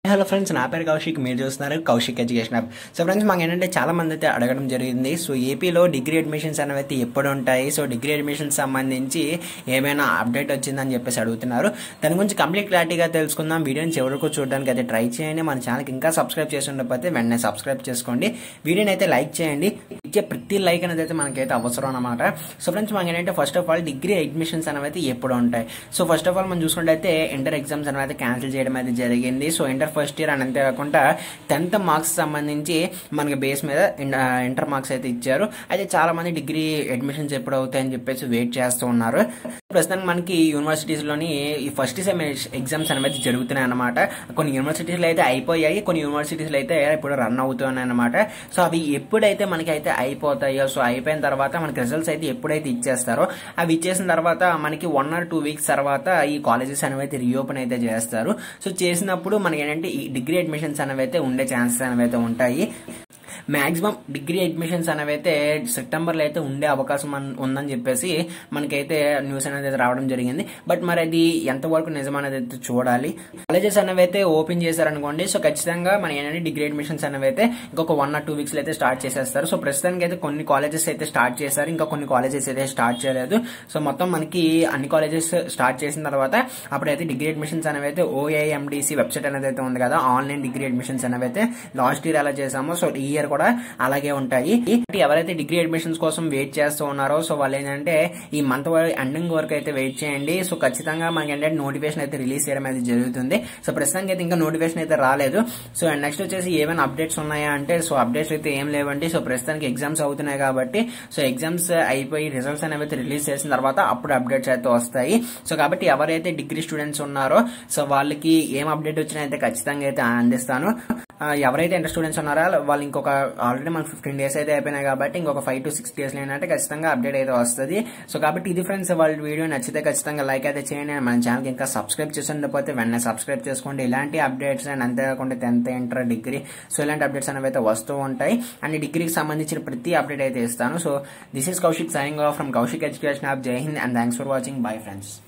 hello friends నా పేరు కౌశిక్ మీరు చూస్తున్నారు Kaushik education app so friends మాకు ఏంటంటే చాలా మంది అయితే అడగడం జరిగింది సో ఏపీలో డిగ్రీ అడ్మిషన్స్ అనేవి అయితే ఎప్పుడు ఉంటాయి సో డిగ్రీ అడ్మిషన్స్ సంబంధించి ఏమైనా అప్డేట్ వచ్చిందని చెప్పేసి అడుగుతున్నారు దాని గురించి కంప్లీట్ క్లారిటీగా తెలుసుకుందాం వీడియోని చివరకు చూడడానికి అయితే ట్రై చేయండి మన ఛానల్కి ఇంకా సబ్స్క్రైబ్ చేసి ఉండకపోతే వెంటనే సబ్స్క్రైబ్ చేసుకోండి వీడియోని అయితే లైక్ చేయండి ఇచ్చే ప్రతి లైక్ అనేది అయితే మనకైతే అవసరం అనమాట సో ఫ్రెండ్స్ మాకు ఏంటంటే first of all degree admissions అనేవి అయితే ఎప్పుడు ఉంటాయి సో ఫస్ట్ ఆఫ్ ఆల్ మనం చూసుకుంటే అయితే ఇంటర్ ఎగ్జామ్స్ అనేవి అయితే క్యాన్సిల్ చేయడం అయితే జరిగింది సో ఇంటర్ ఫస్ట్ ఇయర్ అని అంతేకాకుండా టెన్త్ మార్క్స్ సంబంధించి మనకి బేస్ మీద ఇంటర్ మార్క్స్ అయితే ఇచ్చారు అయితే చాలా మంది డిగ్రీ అడ్మిషన్స్ ఎప్పుడు అవుతాయని చెప్పేసి వెయిట్ చేస్తూ ఉన్నారు ప్రస్తుతానికి మనకి యూనివర్సిటీస్లోని ఈ ఫస్ట్ సెమ్ ఎగ్జామ్స్ అనేవి జరుగుతున్నాయి అనమాట కొన్ని యూనివర్సిటీస్లో అయితే అయిపోయాయి కొన్ని యూనివర్సిటీస్లో అయితే ఇప్పుడు రన్ అవుతున్నాయి అనమాట సో అవి ఎప్పుడైతే మనకి అయితే అయిపోతాయో సో అయిపోయిన తర్వాత మనకి రిజల్ట్స్ అయితే ఎప్పుడైతే ఇచ్చేస్తారో అవి ఇచ్చేసిన తర్వాత మనకి వన్ ఆర్ టూ వీక్స్ తర్వాత ఈ కాలేజెస్ అనేవి అయితే రీఓపెన్ అయితే చేస్తారు సో చేసినప్పుడు మనకి ఏంటంటే ఈ డిగ్రీ అడ్మిషన్స్ అనేవి అయితే ఉండే ఛాన్సెస్ అనేవి అయితే ఉంటాయి మాక్సిమం డిగ్రీ అడ్మిషన్స్ అనేవి అయితే సెప్టెంబర్లో అయితే ఉండే అవకాశం ఉందని చెప్పేసి మనకైతే న్యూస్ అనేది రావడం జరిగింది బట్ మరి అది ఎంతవరకు నిజం అనేది అయితే చూడాలి కాలేజెస్ అనేవి అయితే ఓపెన్ చేశారనుకోండి సో ఖచ్చితంగా మన ఏంటంటే డిగ్రీ అడ్మిషన్స్ అనేవి అయితే ఇంకొక వన్ ఆర్ టూ వీక్స్ అయితే స్టార్ట్ చేసేస్తారు సో ప్రస్తుతానికి అయితే కొన్ని కాలేజెస్ అయితే స్టార్ట్ చేశారు ఇంకా కొన్ని కాలేజెస్ అయితే స్టార్ట్ చేయలేదు సో మొత్తం మనకి అన్ని కాలేజెస్ స్టార్ట్ చేసిన తర్వాత అప్పుడైతే డిగ్రీ అడ్మిషన్స్ అనేవి అయితే ఓఐఎండిసి వెబ్సైట్ అనేది అయితే ఉంది కదా ఆన్లైన్ డిగ్రీ అడ్మిషన్స్ అనేవి అయితే లాస్ట్ ఇయర్ ఎలా చేసామో సో ఈ ఇయర్ కూడా అలాగే ఉంటాయి ఎవరైతే డిగ్రీ అడ్మిషన్స్ కోసం వెయిట్ చేస్తూ ఉన్నారో సో వాళ్ళు ఏంటంటే ఈ మంత్ ఎండింగ్ వరకు అయితే వెయిట్ చేయండి సో ఖచ్చితంగా మనకి ఏంటంటే నోటిఫికేషన్ అయితే రిలీజ్ చేయడం అయితే జరుగుతుంది సో ప్రస్తుతానికి అయితే ఇంకా నోటిఫికేషన్ అయితే రాలేదు సో నెక్స్ట్ వచ్చేసి ఏమైనా అప్డేట్స్ ఉన్నాయా అంటే సో అప్డేట్స్ అయితే ఏం లేవండి సో ప్రస్తుతానికి ఎగ్జామ్స్ అవుతున్నాయి కాబట్టి సో ఎగ్జామ్స్ అయిపోయి రిజల్ట్స్ అనేవి అయితే రిలీజ్ చేసిన తర్వాత అప్పుడు అప్డేట్స్ అయితే వస్తాయి సో కాబట్టి ఎవరైతే డిగ్రీ స్టూడెంట్స్ ఉన్నారో సో వాళ్ళకి ఏం అప్డేట్ వచ్చినా అయితే ఖచ్చితంగా అయితే అందిస్తాను ఎవరైతే ఇంటర్ స్టూడెంట్స్ ఉన్నారో వాళ్ళు ఇంకొక ఆల్రెడీ మనకు ఫిఫ్టీన్ డేస్ అయితే అయిపోయినాయి కాబట్టి ఇంకొక ఫైవ్ టు సిక్స్ డేస్ ఏంటంటే ఖచ్చితంగా అప్డేట్ అయితే వస్తుంది సో కాబట్టి ఇది ఫ్రెండ్స్ వాళ్ళ వీడియో నచ్చితే ఖచ్చితంగా లైక్ అయితే చేయండి మన ఛానల్కి ఇంకా సబ్స్క్రైబ్ చేసి ఉండకపోతే వెంటనే సబ్స్క్రైబ్ చేసుకోండి ఇలాంటి అప్డేట్స్ అండ్ అంతేకాకుండా టెన్త్ ఇంటర్ డిగ్రీ సో ఇలాంటి అప్డేట్స్ అనేవి అయితే వస్తూ ఉంటాయి అండ్ డిగ్రీకి సంబంధించిన ప్రతి అప్డేట్ అయితే ఇస్తాను so this is Kaushik signing off from Kaushik education off Jai Hind and thanks for watching bye friends